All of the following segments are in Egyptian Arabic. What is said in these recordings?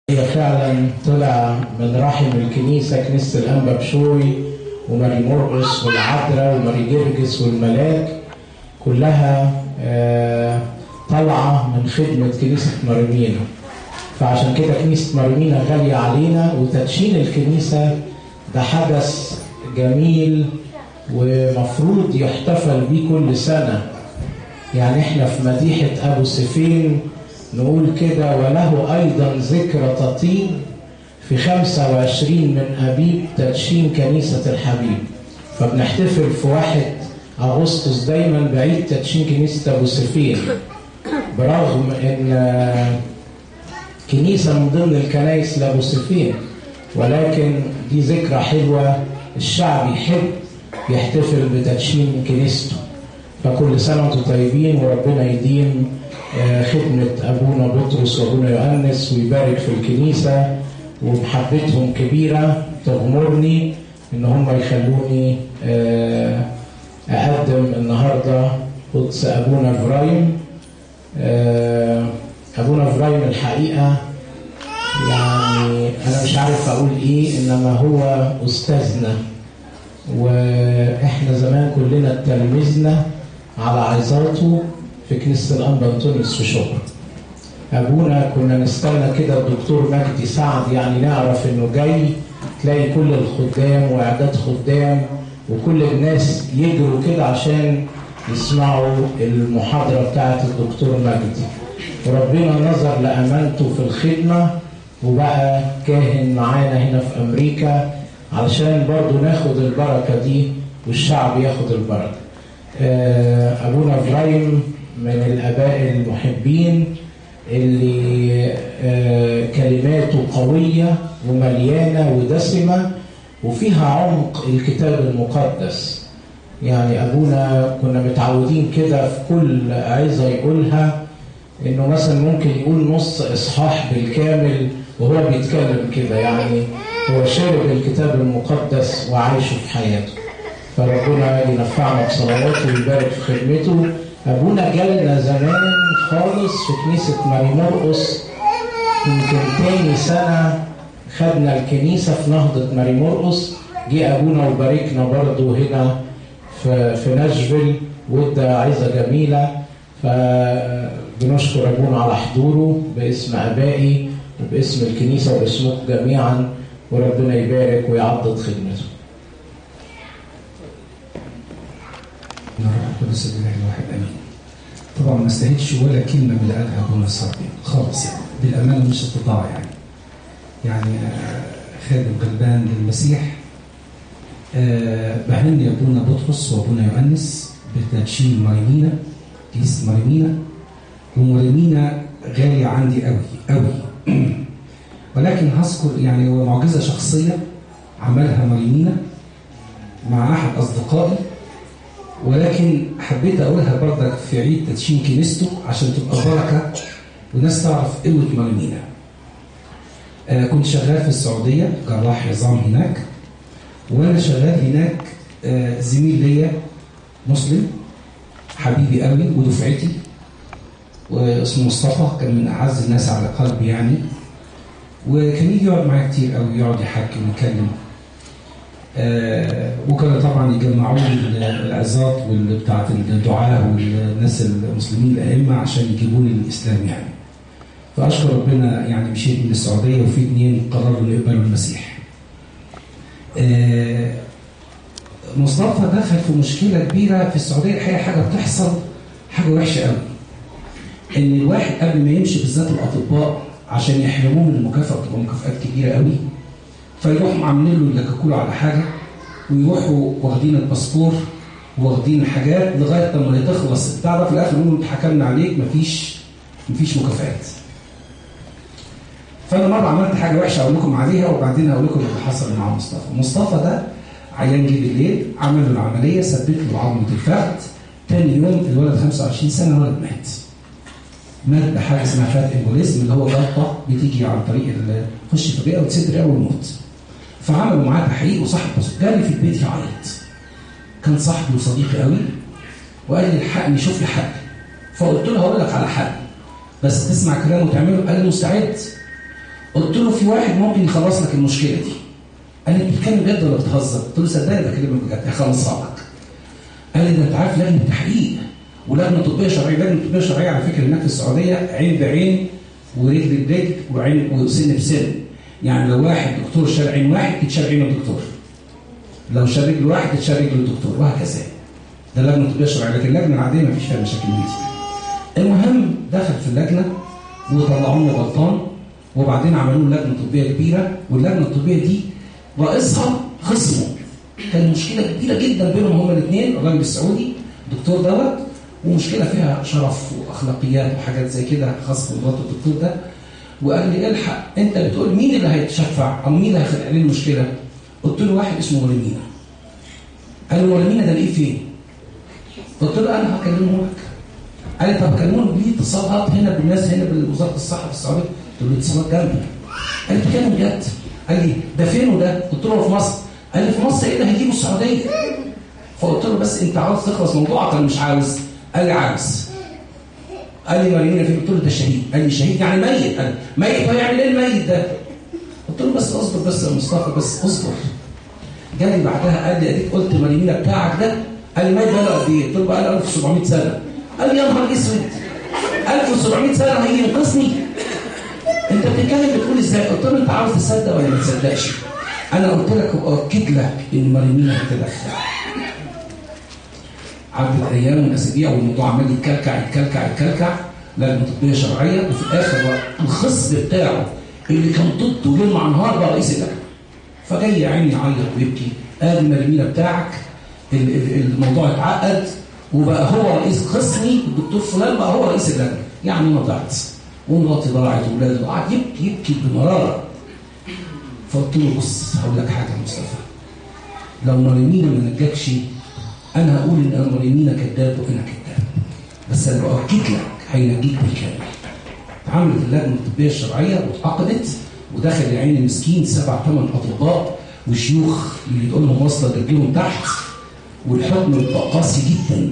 هي فعلا طلع من رحم الكنيسة كنيسة الأنبا بشوي وماري مرقس والعذراء وماري جرجس والملاك كلها آه، طالعة من خدمة كنيسة مريمينا فعشان كده كنيسة مريمينا غالية علينا وتدشين الكنيسة ده حدث جميل ومفروض يحتفل بيه كل سنة يعني احنا في مديحة أبو سفين نقول كده وله أيضا ذكرى تطيب في 25 من أبيب تدشين كنيسة الحبيب فبنحتفل في واحد أغسطس دايما بعيد تدشين كنيسة أبو سفين برغم إن كنيسة من ضمن الكنائس لأبو سفين ولكن دي ذكرى حلوة الشعب يحب يحتفل بتدشين كنيسته فكل سنة وانتم طيبين وربنا يديم خدمة أبونا بطرس وأبونا يوحنس ويبارك في الكنيسة ومحبتهم كبيرة تغمرني إن هم يخلوني أقدم النهاردة قدس أبونا إبراهيم أبونا إبراهيم الحقيقة يعني أنا مش عارف أقول إيه إنما هو أستاذنا وإحنا زمان كلنا تلمذنا على عظاته في كنيسة الأنبا أنطونيوس في شبرا أبونا كنا نستنى كده الدكتور مجدي سعد يعني نعرف إنه جاي تلاقي كل الخدام وإعداد خدام وكل الناس يجروا كده عشان يسمعوا المحاضرة بتاعت الدكتور مجدي وربنا نظر لأمانته في الخدمة وبقى كاهن معانا هنا في أمريكا علشان برضو ناخد البركة دي والشعب ياخد البركة أبونا إبراهيم من الآباء المحبين اللي كلماته قوية ومليانة ودسمة وفيها عمق الكتاب المقدس يعني أبونا كنا متعودين كده في كل عظة يقولها إنه مثلا ممكن يقول نص إصحاح بالكامل وهو بيتكلم كده يعني هو شارب الكتاب المقدس وعايشه في حياته فربنا ينفعنا بصلواته ويبارك في خدمته ابونا جالنا زمان خالص في كنيسه ماري مرقس يمكن تاني سنه خدنا الكنيسه في نهضه ماري مرقس جه ابونا وباركنا برضه هنا في في ناشفيل وادى عظه جميله فبنشكر ابونا على حضوره باسم ابائي وباسم الكنيسه وباسمكم جميعا وربنا يبارك ويعضد خدمته. القدس بالله الواحد امين. طبعا ما استاهلش ولا كلمه من اللي قالها ابونا الصابين خالص يعني بالامانه مش استطاع يعني. يعني خادم غلبان للمسيح أه بهني ابونا بطرس وابونا يؤنس بتدشين مريمينا كنيسه مريمينا ومريمينا غاليه عندي قوي قوي ولكن هذكر يعني هو معجزه شخصيه عملها مريمينا مع احد اصدقائي ولكن حبيت اقولها برضك في عيد تدشين كنيسته عشان تبقى بركه والناس تعرف قوه مريمينا. آه كنت شغال في السعوديه جراح عظام هناك وانا شغال هناك آه زميل ليا مسلم حبيبي قوي ودفعتي واسمه مصطفى كان من اعز الناس على قلبي يعني وكان يجي يقعد معايا كتير قوي يقعد يحكي ويتكلم آه وكانوا طبعا يجمعوا لي العظات بتاعت الدعاة والناس المسلمين الائمه عشان يجيبوني للاسلام يعني. فاشكر ربنا يعني مشيت من السعوديه وفي اثنين قرروا يقبلوا المسيح. آه مصطفى دخل في مشكله كبيره في السعوديه الحقيقه حاجه بتحصل حاجه وحشه قوي. ان الواحد قبل ما يمشي بالذات الاطباء عشان يحرموه من المكافاه بتبقى مكافآت كبيره قوي فيروحوا عاملين له يلككوا على حاجه ويروحوا واخدين الباسبور واخدين حاجات لغايه لما تخلص البتاع ده في الاخر يقولوا اتحكمنا عليك مفيش مفيش مكافآت. فانا مره عملت حاجه وحشه اقول لكم عليها وبعدين هقول لكم اللي حصل مع مصطفى. مصطفى ده عيان جه بالليل عمل له العمليه ثبت له عظمه الفخذ تاني يوم الولد 25 سنه الولد مات. مات بحاجه اسمها فات امبوليزم اللي هو جلطه بتيجي عن طريق تخش في الرئه وتسد الرئه ويموت. فعملوا معاه تحقيق وصاحب جالي في البيت يعيط. كان صاحبي وصديقي قوي وقال لي الحقني شوف لي حل. فقلت له هقول لك على حل بس تسمع كلامه وتعمله قال لي مستعد قلت له في واحد ممكن يخلص لك المشكله دي قال لي بتتكلم بجد ولا بتهزر؟ قلت له صدقني بكلمك بجد هخلصها لك قال لي ده انت عارف لجنه تحقيق ولجنه طبيه شرعيه لجنه طبيه شرعيه على فكره هناك في السعوديه عين بعين ورجل برجل وعين وسن بسن يعني لو واحد دكتور شال عين واحد تتشال عين الدكتور لو شال رجل واحد تتشال رجل الدكتور وهكذا ده لجنه طبيه شرعيه لكن اللجنه العاديه ما فيش فيها مشاكل من دي المهم دخل في اللجنه وطلعوني غلطان وبعدين عملوا لجنه طبيه كبيره واللجنه الطبيه دي رئيسها خصمه كان مشكله كبيره جدا بينهم هما الاثنين الراجل السعودي الدكتور دوت ومشكله فيها شرف واخلاقيات وحاجات زي كده خاصه بمرات الدكتور ده وقال لي الحق انت بتقول مين اللي هيتشفع او مين اللي هيخلق لي المشكله؟ قلت له واحد اسمه ولمينا قال لي ولمينا ده ليه فين؟ قلت له انا هكلمه لك قال لي طب كلموني ليه اتصالات هنا بالناس هنا بوزاره الصحه في السعوديه قلت له اتصالات جنبي قال لي بتتكلم بجد قال لي ده فين وده؟ قلت له في مصر قال لي في مصر ايه ده هيجيبوا السعوديه فقلت له بس انت عاوز تخلص موضوعك ولا مش عاوز؟ قال لي عاوز قال لي مريمين فين؟ قلت له ده شهيد قال لي شهيد يعني ميت قال ميت هيعمل ايه الميت ده؟ قلت له بس اصبر بس يا مصطفى بس اصبر جالي بعدها قال لي اديك قلت مريمين بتاعك ده قال لي ميت بقاله قد ايه؟ قلت له بقاله 1700 سنه قال لي يا نهار اسود 1700 سنه هيجي ينقذني انت بتتكلم بتقول ازاي؟ قلت له انت عاوز تصدق ولا ما تصدقش؟ انا قلت لك واكد لك ان مريمين هتدخل عدت ايام واسابيع والموضوع عمال يتكلكع يتكلكع يتكلكع لجنه طبيه شرعيه وفي الاخر الخصم بتاعه اللي كان ضده ليل مع نهار بقى رئيس اللجنه فجاي يا عيني يعيط ويبكي ادي المرمينه بتاعك الموضوع اتعقد وبقى هو رئيس خصمي الدكتور فلان بقى هو رئيس اللجنه يعني انا ضعت ومراتي ضاعت واولادي قعد يبكي يبكي بمراره فقلت له بص هقول لك حاجه يا مصطفى لو مريمينا ما نجاكش انا هقول ان انا مريمينا كذاب وانا كذاب بس انا باكد لك هينجيك بالكامل اتعملت اللجنه الطبيه الشرعيه واتعقدت ودخل يا عيني مسكين سبع ثمان اطباء وشيوخ اللي يقول لهم واصله رجلهم تحت والحكم بقى قاسي جدا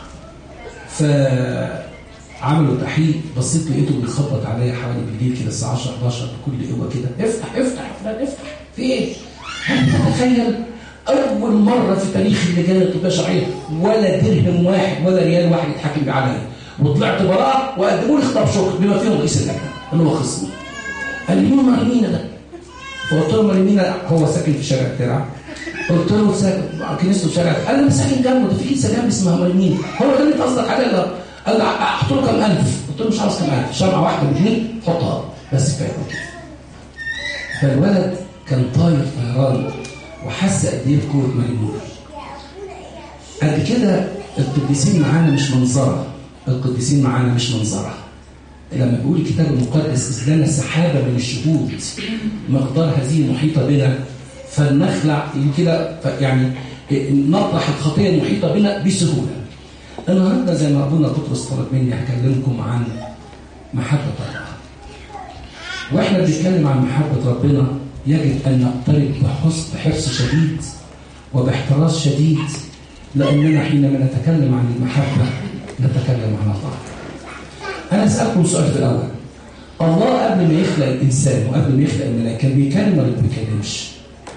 فعملوا تحقيق بصيت لقيته بيخبط عليا حوالي بالليل كده الساعه 10 11 بكل قوه كده افتح افتح يا فلان افتح في ايه؟ هل تتخيل اول مره في تاريخ اللجان الطبيه الشرعيه ولا درهم واحد ولا ريال واحد يتحكم بيه عليا وطلعت براء وقدموا لي خطاب شكر بما فيهم رئيس اللجنه اللي هو خصمي قال لي مين مرمينا ده؟ فقلت له مرمينا هو ساكن في شارع الترع قلت له ساكن كنيسته في شارع قال لي انا ساكن جنبه ده في كنيسه جنبي اسمها مرمينا هو ده اللي انت قصدك عليه ولا قال لي احط له كام الف قلت له مش عاوز كام الف شمعه واحده واثنين حطها بس كفايه كده فالولد كان طاير طيران وحس قد ايه بقوه مريمونه قد كده القديسين معانا مش منظره القديسين معانا مش منظره لما بيقول الكتاب المقدس إذ لنا سحابة من الشهود مقدار هذه المحيطة بنا فلنخلع كده يعني نطرح الخطية المحيطة بنا بسهولة النهارده زي ما أبونا بطرس طلب مني هكلمكم عن محبة الله واحنا بنتكلم عن محبة ربنا يجب أن نقترب بحسن بحرص شديد وباحتراس شديد لأننا حينما نتكلم عن المحبة نتكلم عن الله أنا أسألكم سؤال في الأول الله قبل ما يخلق الإنسان وقبل ما يخلق الملائكة كان بيكلم ولا ما بيكلمش؟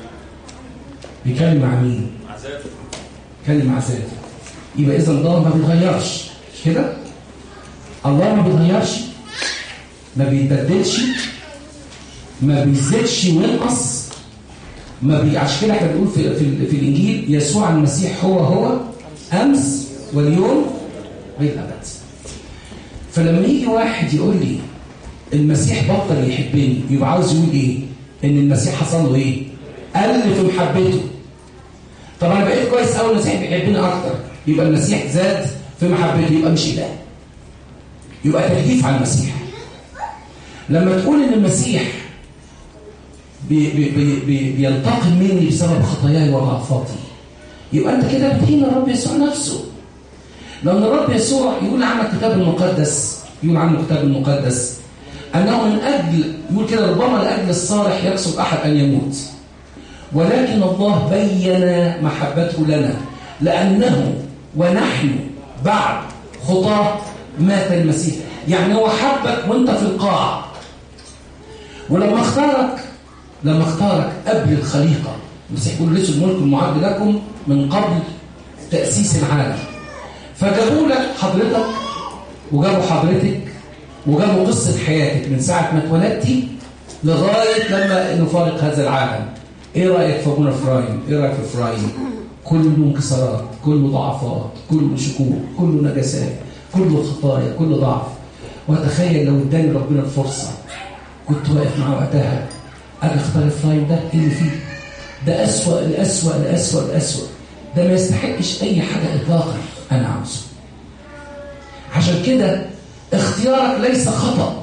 بيكلم مع مين؟ مع ذاته بيكلم مع ذاته يبقى إذا الله ما بيتغيرش مش كده؟ الله ما بيتغيرش ما بيتبدلش ما بيزيدش وينقص ما بي... عشان كده احنا بنقول في, في, في الانجيل يسوع المسيح هو هو امس واليوم والابد فلما يجي واحد يقول لي المسيح بطل يحبني يبقى عاوز يقول ايه؟ ان المسيح حصل له ايه؟ قل في محبته طب انا بقيت كويس قوي المسيح بيحبني اكتر يبقى المسيح زاد في محبته يبقى مش اله يبقى تجديف على المسيح لما تقول ان المسيح بي بي بي بي بينتقم مني بسبب خطاياي وضعفاتي يبقى انت كده بتهين الرب يسوع نفسه لأن الرب يسوع يقول عنه الكتاب المقدس يقول عنه الكتاب المقدس أنه من أجل يقول كده ربما لأجل الصالح يقصد أحد أن يموت ولكن الله بين محبته لنا لأنه ونحن بعد خطاة مات المسيح يعني هو حبك وانت في القاع ولما اختارك لما اختارك قبل الخليقة المسيح يقول ليس الملك المعد لكم من قبل تأسيس العالم فجابوا لك حضرتك وجابوا حضرتك وجابوا قصة حياتك من ساعة ما اتولدتي لغاية لما نفارق هذا العالم ايه رأيك في ابونا فرايم ايه رأيك في فرايم كله انكسارات كله ضعفات كله شكوك كله نجاسات كله خطايا كله ضعف واتخيل لو اداني ربنا الفرصة كنت واقف معاه وقتها اجي اختار الفرايم ده ايه اللي فيه ده أسوأ الأسوأ الأسوأ الأسوأ ده ما يستحقش أي حاجة إطلاقا أنا عاوزه عشان كده اختيارك ليس خطأ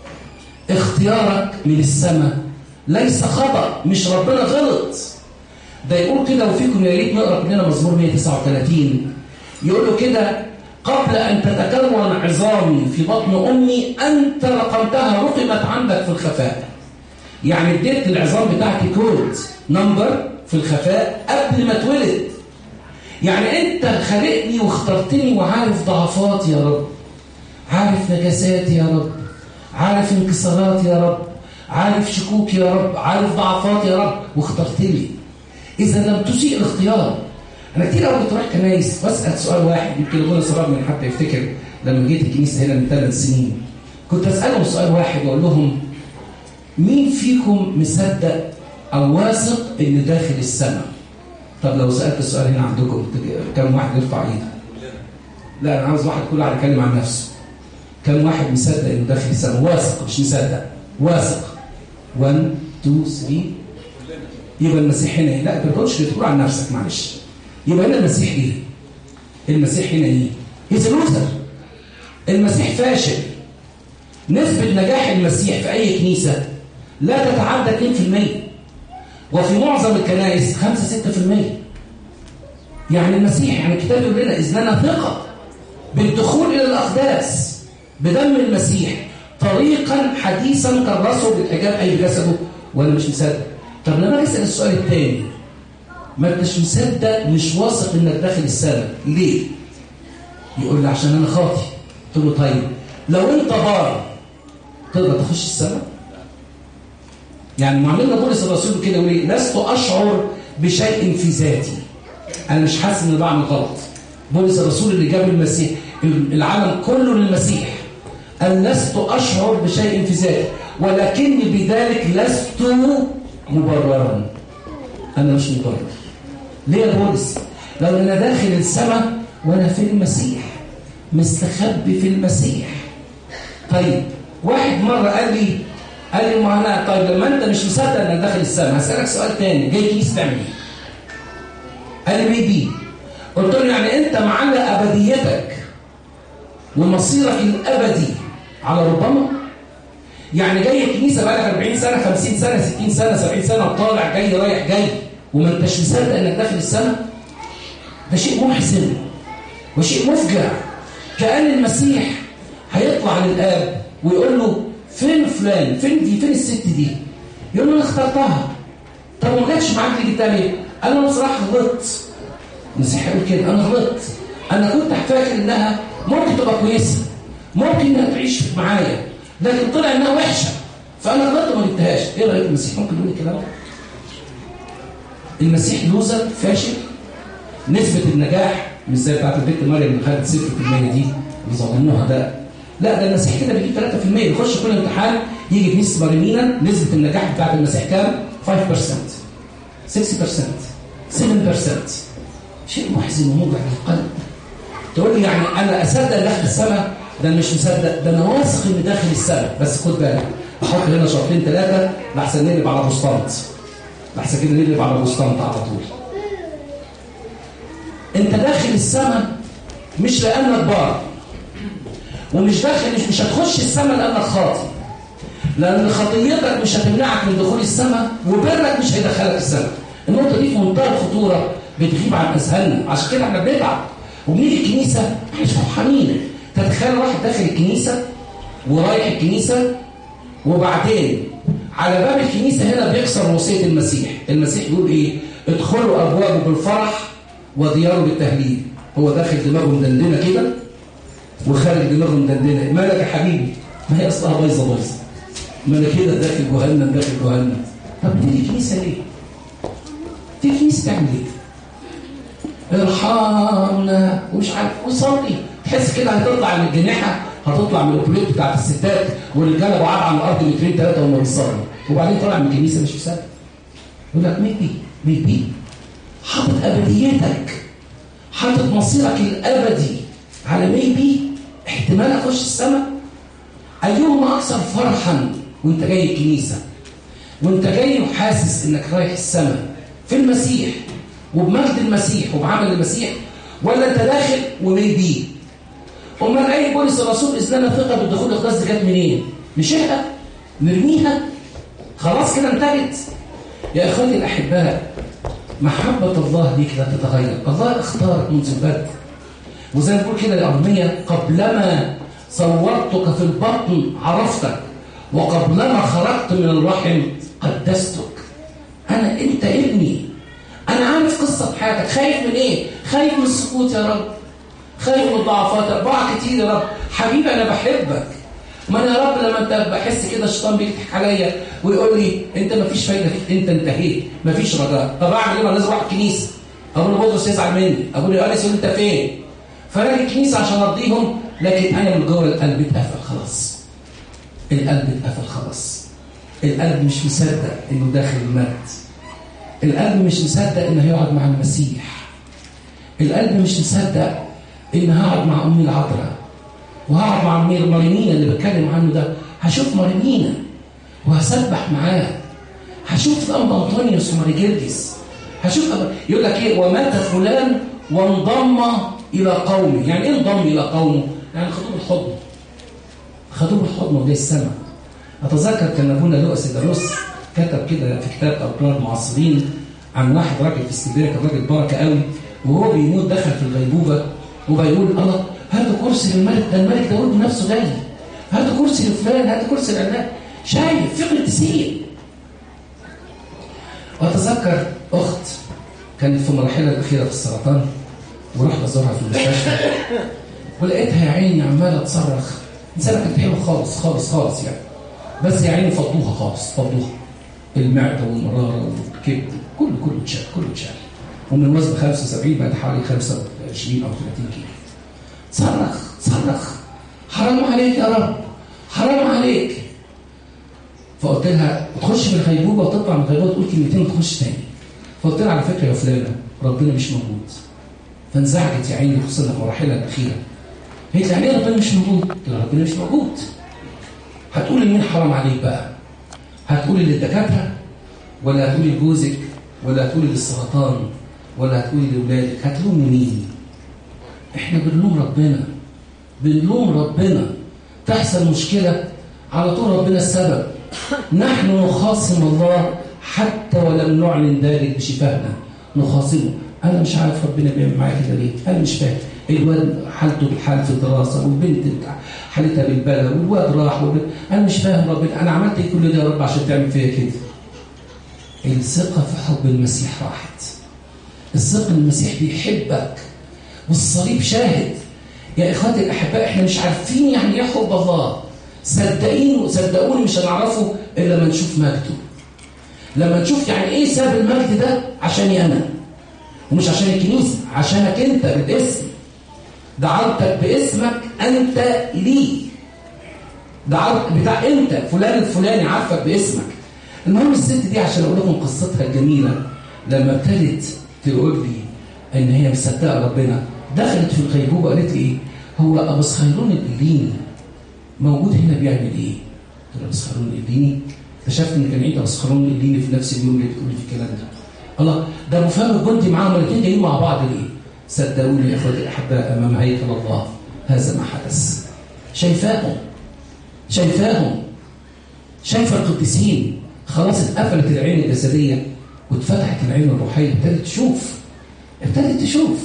اختيارك من السماء ليس خطأ مش ربنا غلط ده يقول كده وفيكم يا ريت نقرا كلنا مزمور 139 يقول له كده قبل أن تتكون عظامي في بطن أمي أنت رقمتها رقمت عندك في الخفاء يعني اديت العظام بتاعتي كود نمبر في الخفاء قبل ما اتولد يعني انت خلقني واخترتني وعارف ضعفاتي يا رب عارف نجاساتي يا رب عارف انكساراتي يا رب عارف شكوكي يا رب عارف ضعفاتي يا رب واخترتني اذا لم تسيء الاختيار انا كتير قوي كنت رايح كنايس واسال سؤال واحد يمكن ابونا صباح من حتى يفتكر لما جيت الكنيسه هنا من ثلاث سنين كنت اسالهم سؤال واحد واقول لهم مين فيكم مصدق او واثق ان داخل السماء طب لو سالت السؤال هنا عندكم كم واحد يرفع ايده لا انا عاوز واحد كل واحد يتكلم عن نفسه كم واحد مصدق انه داخل السماء واثق مش مصدق واثق 1 2 3 يبقى المسيح هنا ايه لا انت ما تقولش تقول عن نفسك معلش يبقى هنا المسيح ايه المسيح هنا ايه هيز لوثر المسيح فاشل نسبة نجاح المسيح في أي كنيسة لا تتعدى 2% وفي معظم الكنائس 5-6% يعني المسيح يعني الكتاب يقول لنا إذ لنا ثقة بالدخول إلى الأقداس بدم المسيح طريقا حديثا كرسه بالحجاب أي جسده وأنا مش مصدق طب لما نسأل السؤال الثاني ما انتش مصدق مش واثق انك داخل السماء ليه؟ يقول لي عشان انا خاطي قلت له طيب لو انت بار تقدر تخش السماء يعني معلمنا بولس الرسول كده يقول ايه لست اشعر بشيء في ذاتي انا مش حاسس اني بعمل غلط بولس الرسول اللي جاب المسيح العالم كله للمسيح قال لست اشعر بشيء في ذاتي ولكني بذلك لست مبررا انا مش مبرر ليه يا بولس لو انا داخل السماء وانا في المسيح مستخبي في المسيح طيب واحد مرة قال لي قال لي ما انا طيب لما انت مش مصدق انك داخل السماء هسألك سؤال تاني جاي كيس تعمل ايه؟ قال لي بيبي قلت له يعني انت معلق ابديتك ومصيرك الابدي على ربما يعني جاي الكنيسه بقالك 40 سنه 50 سنه 60 سنه 70 سنه وطالع جاي رايح جاي وما انتش مصدق انك داخل السماء ده شيء محزن وشيء مفجع كأن المسيح هيطلع للآب ويقول له فين فلان فين دي فين الست دي يقول له انا اخترتها طب ما جاتش معاك ليه جبتها ليه قال له انا بصراحه غلطت المسيح يقول كده انا غلطت انا كنت فاكر انها ممكن تبقى كويسه ممكن انها تعيش معايا لكن طلع انها وحشه فانا غلطت ما جبتهاش ايه رايك المسيح ممكن يقول الكلام ده المسيح لوزر فاشل نسبه النجاح مش زي بتاعت البنت مريم اللي خدت 0% دي اللي ظلموها ده لا ده المسيح كده بيجيب 3% يخش كل امتحان يجي في نسبة مريمينا نسبة النجاح بتاعت المسيح كام؟ 5% 6% 7% شيء محزن وموجع للقلب تقول لي يعني انا اصدق داخل السماء ده مش مصدق ده انا واثق اني داخل السماء بس خد بالك احط هنا شرطين ثلاثه لحسن نقلب على بوسطنط لحسن كده نقلب على بوسطنط على طول انت داخل السماء مش لانك بار ومش داخل مش, مش هتخش السماء لانك خاطي لان خطيتك مش هتمنعك من دخول السماء وبرك مش هيدخلك السماء النقطه دي في منتهى الخطوره بتغيب عن اذهاننا عشان كده احنا بنتعب وبنيجي الكنيسه احنا فرحانين تتخيل واحد داخل الكنيسه ورايح الكنيسه وبعدين على باب الكنيسه هنا بيكسر وصيه المسيح المسيح بيقول ايه ادخلوا ابوابه بالفرح ودياره بالتهليل هو داخل دماغه مدندنه كده وخارج دماغه مدندنه مالك يا حبيبي ما هي اصلها بايظه بايظه ما انا كده داخل جهنم داخل جهنم طب تيجي كنيسه ليه؟ تيجي كنيسه تعمل ايه؟ ارحمنا ومش عارف وصلي تحس كده هتطلع من الجناحه هتطلع من البلوت بتاعت الستات والرجاله بعاد عن الارض مترين ثلاثه وهم بيصلوا وبعدين طالع من الكنيسه مش مصدق يقول لك ميبي ميبي حاطط ابديتك حاطط مصيرك الابدي على ميبي احتمال اخش السماء ايهما اكثر فرحا وانت جاي الكنيسه وانت جاي وحاسس انك رايح السماء في المسيح وبمجد المسيح وبعمل المسيح ولا انت داخل وميبي امال اي بولس الرسول اذ لنا ثقه بالدخول الاقداس دي جت منين؟ نشيلها نرميها خلاص كده انتهت يا اخواني الاحباء محبه الله ليك لا تتغير الله اختارك منذ البدء وزي ما بقول كده الأرمية قبلما صورتك في البطن عرفتك وقبلما خرجت من الرحم قدستك أنا أنت ابني أنا عارف قصة حياتك خايف من إيه؟ خايف من السقوط يا رب خايف من الضعفات بقع كتير يا رب حبيبي أنا بحبك ما أنا يا رب لما أنت بحس كده الشيطان بيضحك عليا ويقول لي أنت ما فيش فايدة فيك أنت انتهيت ما فيش رجاء طب أعمل إيه؟ ما لازم أروح الكنيسة أقول له بطرس يزعل مني أقول له يا أنس أنت فين؟ فانا الكنيسه عشان ارضيهم لكن انا من جوه القلب اتقفل خلاص القلب اتقفل خلاص القلب مش مصدق انه داخل المجد القلب مش مصدق انه هيقعد مع المسيح القلب مش مصدق ان هقعد مع امي العذراء وهقعد مع امي مريمينا اللي بتكلم عنه ده هشوف مريمينا وهسبح معاه هشوف الانبا انطونيوس وماريجيرديس هشوف أب... يقول لك ايه ومات فلان وانضم الى قومه يعني ايه انضم الى قومه يعني خدوه بالحضن خدوه بالحضن ودي السماء اتذكر كان ابونا لؤس داروس كتب كده في كتاب ابرار معاصرين عن واحد راجل في اسكندريه كان راجل بركه قوي وهو بيموت دخل في الغيبوبه وبيقول الله هاتوا كرسي للملك ده الملك داوود بنفسه جاي هاتوا كرسي لفلان هاتوا كرسي لعلان شايف في قديسين واتذكر اخت كانت في مراحلها الاخيره في السرطان ورحت ازورها في المستشفى ولقيتها يا عيني عماله تصرخ انسانه كانت حلوه خالص خالص خالص يعني بس يا عيني فضوها خالص فضوها المعده والمراره والكبد كله كله اتشال كله اتشال ومن وزن 75 بقت حوالي 25 او 30 كيلو صرخ صرخ حرام عليك يا رب حرام عليك فقلت لها تخش في الغيبوبه وتطلع من الغيبوبه تقول كلمتين وتخش تاني فقلت لها على فكره يا فلانه ربنا مش موجود فانزعجت يا عيني خصوصا في مراحلها الاخيره قالت لي يعني ايه ربنا مش موجود؟ قلت لها ربنا مش موجود هتقولي لمين حرام عليك بقى؟ هتقولي للدكاتره ولا هتقولي لجوزك ولا هتقولي للسرطان ولا هتقولي لاولادك هتلومي مين؟ احنا بنلوم ربنا بنلوم ربنا تحصل مشكله على طول ربنا السبب نحن نخاصم الله حتى ولم نعلن ذلك بشفاهنا نخاصمه انا مش عارف ربنا بيعمل معايا كده ليه انا مش فاهم الواد حالته بالحال في الدراسه والبنت حالتها بالبلا والواد راح والبنت. انا مش فاهم ربنا انا عملت ايه كل ده يا رب عشان تعمل فيا كده الثقه في حب المسيح راحت الثقه ان المسيح بيحبك والصليب شاهد يا اخواتي الاحباء احنا مش عارفين يعني ايه حب الله صدقين صدقوني مش هنعرفه الا لما نشوف مجده لما نشوف يعني ايه ساب المجد ده عشاني انا ومش عشان الكنيسه عشانك انت بالاسم دعوتك باسمك انت لي دعوت بتاع انت فلان الفلاني عارفك باسمك المهم الست دي عشان اقول لكم قصتها الجميله لما ابتدت تقول لي ان هي مصدقه ربنا دخلت في الغيبوبه قالت لي ايه هو ابو صهيرون الإليني موجود هنا بيعمل ايه؟ قلت له ابو صهيرون الإليني اكتشفت ان كان عيد ابو صهيرون الإليني في نفس اليوم اللي بتقول لي في الكلام ده الله ده ابو فهم الجندي معاهم الاثنين جايين مع بعض ليه؟ صدقوني يا اخوتي الاحباء امام هيكل الله هذا ما حدث شايفاهم شايفاهم شايفه القديسين خلاص اتقفلت العين الجسديه واتفتحت العين الروحيه ابتدت تشوف ابتدت تشوف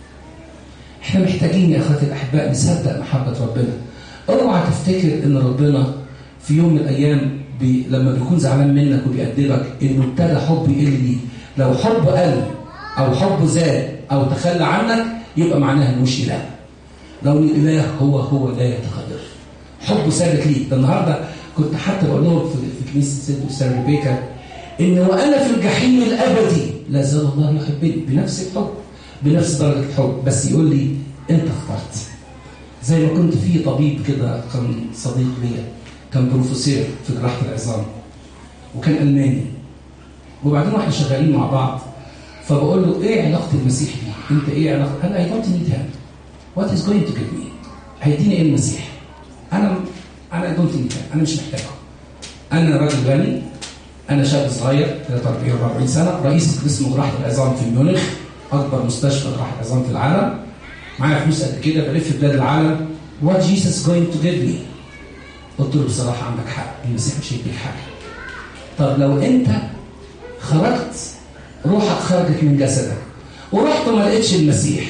احنا محتاجين يا اخواتي الاحباء نصدق محبه ربنا اوعى تفتكر ان ربنا في يوم من الايام بي لما بيكون زعلان منك وبيأدبك انه ابتدى حب يقل ليه لو حب قل او حب زاد او تخلى عنك يبقى معناها انه مش اله لو الاله هو هو لا يتغير حبه ثابت ليك ده النهارده كنت حتى بقول لهم في, في كنيسه سيد استاذ ريبيكا ان وانا في الجحيم الابدي لا زال الله يحبني بنفس الحب بنفس درجه الحب بس يقول لي انت اخترت زي ما كنت في طبيب كده كان صديق ليا كان بروفيسور في جراحه العظام وكان الماني وبعدين واحنا شغالين مع بعض فبقول له ايه علاقه المسيح بي؟ انت ايه علاقه؟ انا اي دونت نيد هيم وات از جوينج تو جيف مي؟ هيديني ايه المسيح؟ انا انا اي دونت نيد انا مش محتاجه انا راجل غني انا شاب صغير 43 44 سنه رئيس قسم جراحه العظام في ميونخ اكبر مستشفى جراحه عظام في العالم معايا فلوس قد كده بلف بلاد العالم وات جيسس جوينج تو جيف مي؟ قلت له بصراحه عندك حق المسيح مش هيديك حاجه طب لو انت خرجت روحك خرجت من جسدك ورحت وما لقيتش المسيح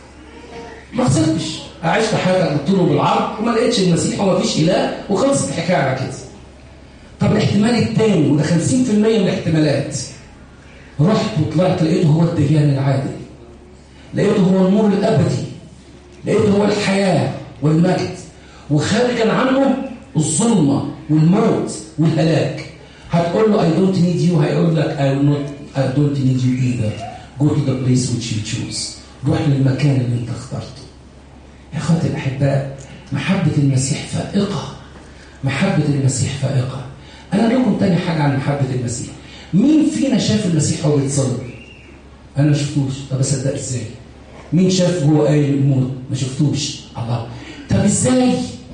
ما خسرتش عشت حياتك بالطول وبالعرض وما لقيتش المسيح وما فيش اله وخلصت الحكايه على كده طب الاحتمال الثاني وده 50% من الاحتمالات رحت وطلعت لقيته هو الديان العادل لقيته هو النور الابدي لقيته هو الحياه والمجد وخارجا عنه الظلمه والموت والهلاك هتقول له I don't need you هيقول لك I, will not, I don't need you either go to the place which you choose روح للمكان اللي انت اخترته يا اخواتي الاحباء محبه المسيح فائقه محبه المسيح فائقه انا اقول لكم تاني حاجه عن محبه المسيح مين فينا شاف المسيح وهو بيتصلب انا ما شفتوش طب اصدق ازاي مين شاف هو قايل الموت ما شفتوش الله طب ازاي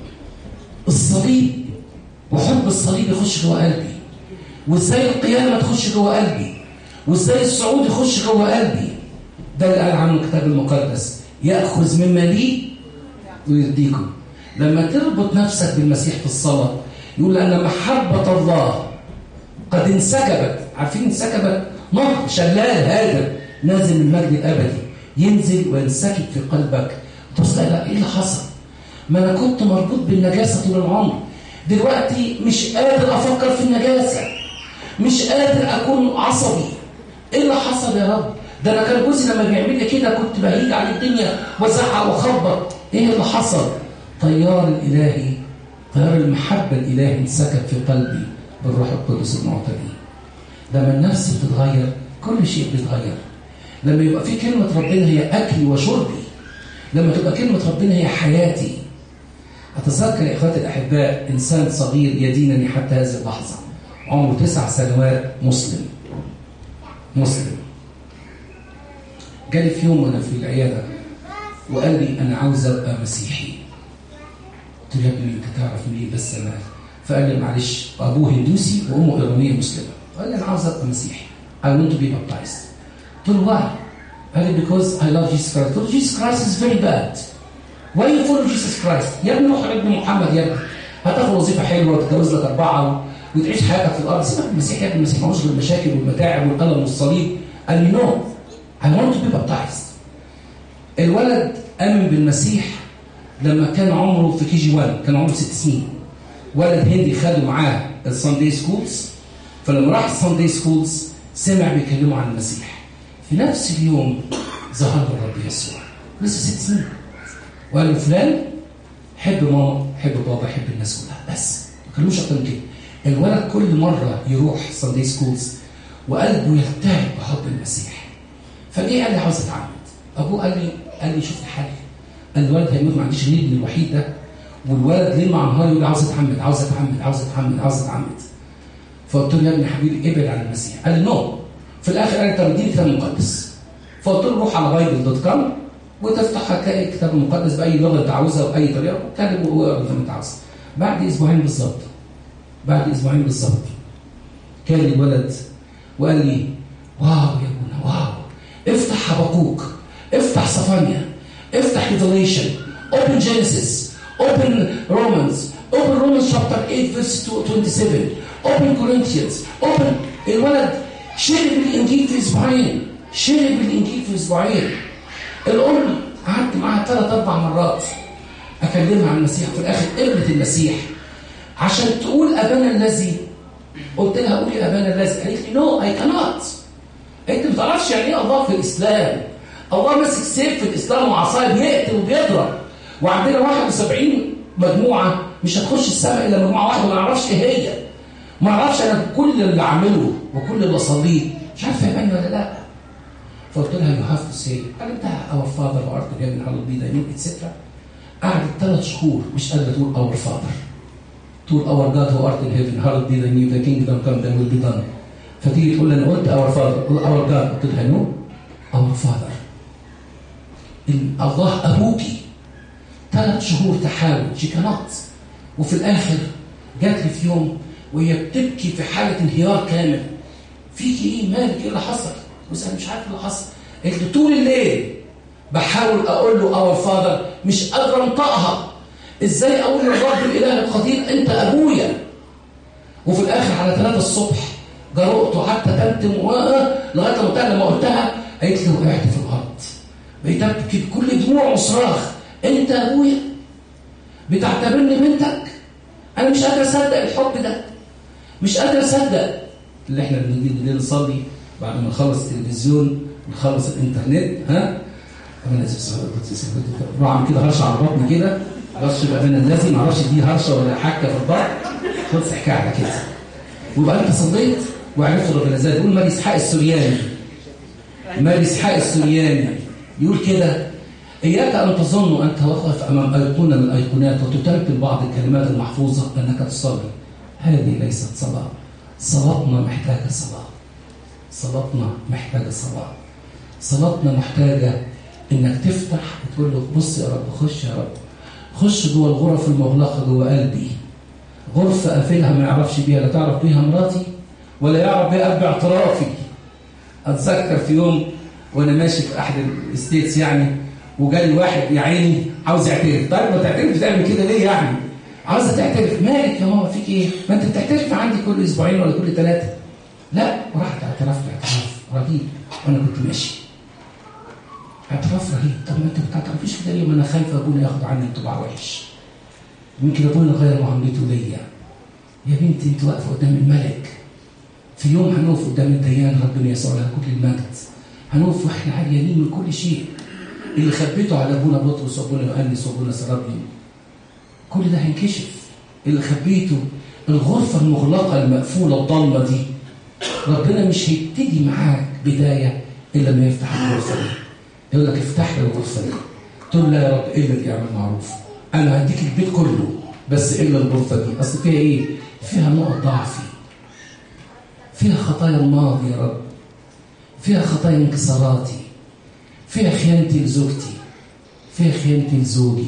الصليب وحب الصليب يخش جوه قلبي وازاي القيامه تخش جوه قلبي وازاي الصعود يخش جوه قلبي ده اللي قال عنه الكتاب المقدس ياخذ مما لي ويديكم لما تربط نفسك بالمسيح في الصلاه يقول ان محبه الله قد انسكبت عارفين انسكبت نهر شلال هادر نازل من المجد الابدي ينزل وينسكب في قلبك تبص لا ايه اللي حصل؟ ما انا كنت مربوط بالنجاسه طول العمر دلوقتي مش قادر افكر في النجاسه مش قادر اكون عصبي ايه اللي حصل يا رب ده انا كان جوزي لما بيعمل لي كده كنت بهيج على الدنيا وازعق واخبط ايه اللي حصل طيار الالهي طيار المحبه الالهي انسكب في قلبي بالروح القدس المعطي لما النفس بتتغير كل شيء بيتغير لما يبقى في كلمه ربنا هي اكلي وشربي لما تبقى كلمه ربنا هي حياتي أتذكر يا إخواتي الأحباء إنسان صغير يدينني حتى هذه اللحظة عمره تسع سنوات مسلم مسلم جالي في يوم وأنا في العيادة وقال لي أنا عاوز أبقى مسيحي قلت له يا ابني أنت تعرف منين بس أنا فقال لي معلش أبوه هندوسي وأمه إيرانية مسلمة قال لي أنا عاوز أبقى مسيحي I want to be baptized قلت له why؟ قال لي because I love Jesus Christ قلت له Jesus Christ is very bad Why you follow Jesus Christ؟ يا ابني روح ابن محمد يا ابني هتاخد وظيفه حلوه وتتجوز لك اربعه وتعيش حياتك في الارض سيبك من المسيح يا ابني المسيح ملوش غير المشاكل والمتاعب والقلم والصليب قال لي نو I want to be baptized الولد امن بالمسيح لما كان عمره في كي جي 1 كان عمره ست سنين ولد هندي خده معاه الساندي سكولز فلما راح الساندي سكولز سمع بيكلموا عن المسيح في نفس اليوم ظهر له الرب يسوع لسه ست سنين وقال له فلان حب ماما حب بابا حب الناس كلها بس ما كلموش اكتر من كده الولد كل مره يروح ساندي سكولز وقلبه يلتهب بحب المسيح فجه قال لي عاوز اتعمد ابوه قال لي قال لي شوف لي حل قال الولد هيموت ما عنديش غير ابني الوحيد ده والولد ليل مع نهار يقول لي عاوز اتعمد عاوز اتعمد عاوز اتعمد عاوز اتعمد فقلت له يا ابني حبيبي ابعد عن المسيح قال لي نو في الاخر قال لي طب اديني كتاب مقدس فقلت له روح على بايبل دوت كوم وتفتح هتلاقي الكتاب المقدس باي لغه انت عاوزها باي طريقه وتكلم وقرا زي ما انت عاوز بعد اسبوعين بالظبط بعد اسبوعين بالظبط كان لي ولد وقال لي واو يا ابونا واو افتح حبقوق افتح صفانيا افتح ريفيليشن open Genesis open Romans open Romans chapter 8 verse 27 open Corinthians open الولد شرب الانجيل في اسبوعين شرب الانجيل في اسبوعين الام قعدت معاها ثلاث اربع مرات اكلمها عن المسيح في الاخر قبلت المسيح عشان تقول ابانا الذي قلت لها قولي ابانا الذي قالت لي نو اي كانوت انت ما تعرفش يعني ايه الله في الاسلام الله ماسك سيف في الاسلام وعصايه بيقتل وبيضرب وعندنا 71 مجموعه مش هتخش السماء الا مجموعه واحده ما نعرفش ايه هي ما اعرفش انا كل اللي اعمله وكل اللي اصليه مش عارف فاهماني ولا لا فقلت لها يو هاف تو سي قال انت اور فاذر وارت هيفن هالو بي ذا اتسترا قعدت ثلاث شهور مش قادره تقول اور فاذر تقول اور جاد هو ارت ان هيفن هالو بي ذا نيو ذا كينجدم كم ذا ويل بي دان فتيجي تقول لي انا قلت اور فاذر اور جاد قلت لها نو اور فاذر الله ابوكي ثلاث شهور تحاول شيكانات وفي الاخر جات لي في يوم وهي بتبكي في حاله انهيار كامل فيكي ايه مالك ايه اللي حصل؟ بس انا مش عارف اللي حصل قلت طول الليل بحاول اقول له اور فاذر مش قادر انطقها ازاي اقول للرب الاله القدير انت ابويا وفي الاخر على 3 الصبح جرؤت وقعدت اتمتم لغايه ما قلتها لما قلتها قالت لي وقعت في الارض بقيت ابكي بكل دموع وصراخ انت ابويا بتعتبرني بنتك انا مش قادر اصدق الحب ده مش قادر اصدق اللي احنا بنيجي بالليل نصلي بعد ما نخلص التلفزيون نخلص الانترنت ها انا اسف بعمل كده هرشه على بطني كده بس يبقى من الذي ما اعرفش دي هرشه ولا حكه في البطن خلص حكايه على كده ويبقى انت صليت وعرفت ربنا ازاي يقول ماري اسحاق السورياني ماري اسحاق السورياني يقول كده إياك أن تظن أنت واقف أمام أيقونة من الأيقونات وتترك بعض الكلمات المحفوظة أنك تصلي هذه ليست صلاة صلاتنا محتاجة صلاة صلاتنا محتاجة صلاة صلاتنا محتاجة إنك تفتح وتقول له بص يا رب خش يا رب خش جوه الغرف المغلقة جوه قلبي غرفة قافلها ما يعرفش بيها لا تعرف بيها مراتي ولا يعرف بيها قلب اعترافي أتذكر في يوم وأنا ماشي في أحد الستيتس يعني وجالي واحد يا عيني عاوز يعترف طيب ما تعترف تعمل كده ليه يعني عاوزه تعترف مالك يا ماما فيك ايه ما انت بتعترف عندي كل اسبوعين ولا كل ثلاثه لا ورحت اعترفت اعتراف رهيب وانا كنت ماشي اعتراف رهيب طب ما انت ما بتعترفيش كده ليه ما انا خايفه ابونا ياخد عني انطباع وحش يمكن ابونا غير معاملته ليا يا بنتي انت واقفه قدام الملك في يوم هنقف قدام الديان ربنا يسوع له كل المجد هنقف واحنا عريانين من كل شيء اللي خبيته على ابونا بطرس وابونا يوحنس وابونا سرابيون كل ده هينكشف اللي خبيته الغرفه المغلقه المقفوله الضلمه دي ربنا مش هيبتدي معاك بدايه الا لما يفتح الغرفه دي يقول لك افتح لي الغرفه دي تقول لا يا رب الا اللي يعمل معروف انا هديك البيت كله بس الا الغرفه دي اصل فيها ايه؟ فيها نقط ضعفي فيها خطايا الماضي يا رب فيها خطايا انكساراتي فيها خيانتي لزوجتي فيها خيانتي لزوجي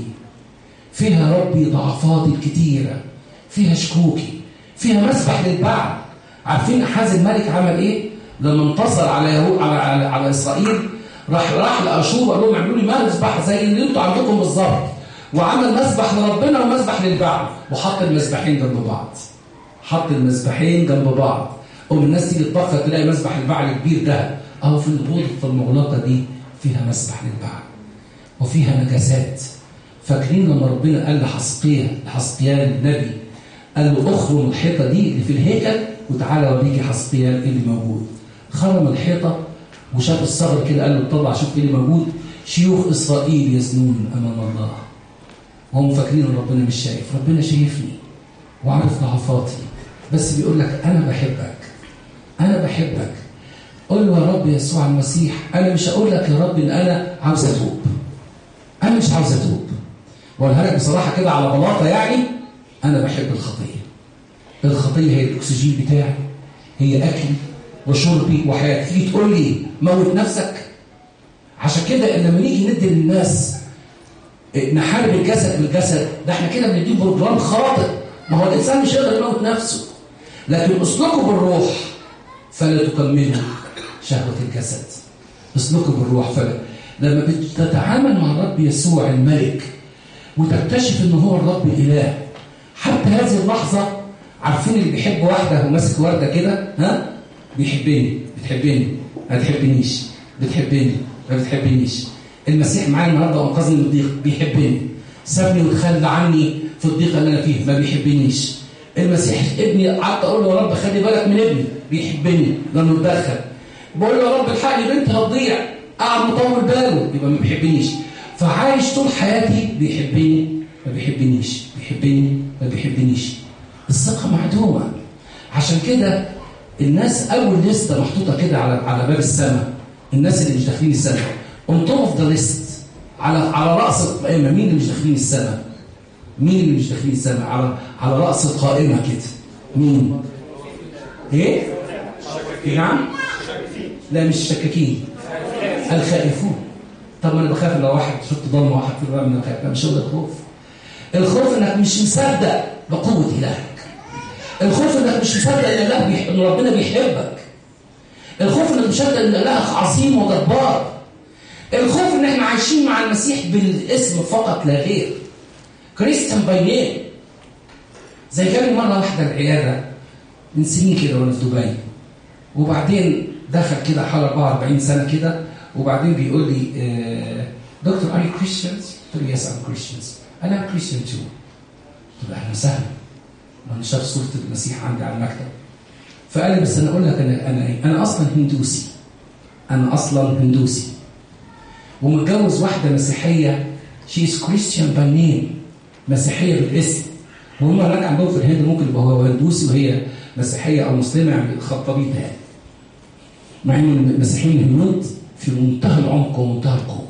فيها ربي ضعفاتي الكتيرة فيها شكوكي فيها مسبح للبعل عارفين أحاز الملك عمل إيه؟ لما انتصر على يهو على, على, على إسرائيل راح راح لأشور وقال لهم اعملوا لي مسبح زي اللي انتوا عندكم بالظبط وعمل مسبح لربنا ومسبح للبعل وحط المسبحين جنب بعض حط المسبحين جنب بعض قوم الناس تيجي تبخر تلاقي مسبح البعل كبير ده اهو في الغرفه المغلقه دي فيها مسبح للبعل وفيها نجاسات فاكرين لما ربنا قال لحسقيا لحسقيان النبي قال له اخرم الحيطه دي اللي في الهيكل وتعالى اوريكي حسقيان اللي موجود خرم الحيطه وشاف الثغر كده قال له طلع شوف ايه اللي موجود شيوخ اسرائيل يزنون امام الله وهم فاكرين ان ربنا مش شايف ربنا شايفني وعارف ضعفاتي بس بيقول لك انا بحبك انا بحبك قول له يا رب يسوع المسيح انا مش هقول لك يا رب ان انا عاوز اتوب انا مش عاوز اتوب واقولها لك بصراحه كده على بلاطه يعني انا بحب الخطيه الخطيه هي الاكسجين بتاعي هي اكلي وشربي وحياتي تيجي تقول لي موت نفسك عشان كده لما نيجي ندي للناس نحارب الجسد بالجسد ده احنا كده بنديه بروجرام خاطئ ما هو الانسان مش يقدر يموت نفسه لكن اسلكوا بالروح فلا تكملوا شهوه الجسد اسلكوا بالروح فلا لما بتتعامل مع الرب يسوع الملك وتكتشف ان هو الرب اله حتى هذه اللحظه عارفين اللي بيحب واحده وماسك ورده كده ها بيحبني بتحبني ما تحبنيش بتحبني ما بتحبنيش المسيح معايا النهارده وانقذني من الضيق بيحبني سابني وتخلى عني في الضيقه اللي انا فيه ما بيحبنيش المسيح ابني قعدت اقول له يا رب خلي بالك من ابني بيحبني لانه اتدخل بقول له يا رب الحقني بنتي هتضيع قاعد مطول باله يبقى ما بيحبنيش فعايش طول حياتي بيحبني ما بيحبنيش بيحبني ما بيحبنيش الثقة معدومة عشان كده الناس أول لستة محطوطة كده على على باب السماء الناس اللي مش داخلين السماء on top of the list على على رأس القائمة مين اللي مش داخلين السماء؟ مين اللي مش داخلين السماء؟ على على رأس القائمة كده مين؟ إيه؟ نعم؟ لا مش شكاكين الخائفون طب ما انا بخاف لو واحد شفت ضلمه واحد في الرمل من الخائف مش هو ده الخوف الخوف انك مش مصدق بقوه الهك الخوف انك مش مصدق ان الله بيح... ان ربنا بيحبك الخوف انك مش مصدق ان الهك عظيم وجبار الخوف ان احنا عايشين مع المسيح بالاسم فقط لا غير كريستيان باي نيم زي كان مره واحده العياده من سنين كده وانا في دبي وبعدين دخل كده حوالي 44 سنه كده وبعدين بيقول لي آه، دكتور ار يو كريستيانز؟ قلت له يس ام كريستيانز انا ام كريستيان تو قلت له اهلا وسهلا انا شاف صوره المسيح عندي على المكتب فقال لي بس انا اقول لك انا انا ايه؟ انا اصلا هندوسي انا اصلا هندوسي ومتجوز واحده مسيحيه شي از كريستيان باي نيم مسيحيه بالاسم وهم هناك عندهم في الهند ممكن يبقى هو هندوسي وهي مسيحيه او مسلمه يعني خطابين يعني مع ان المسيحيين الهنود في منتهى العمق ومنتهى القوه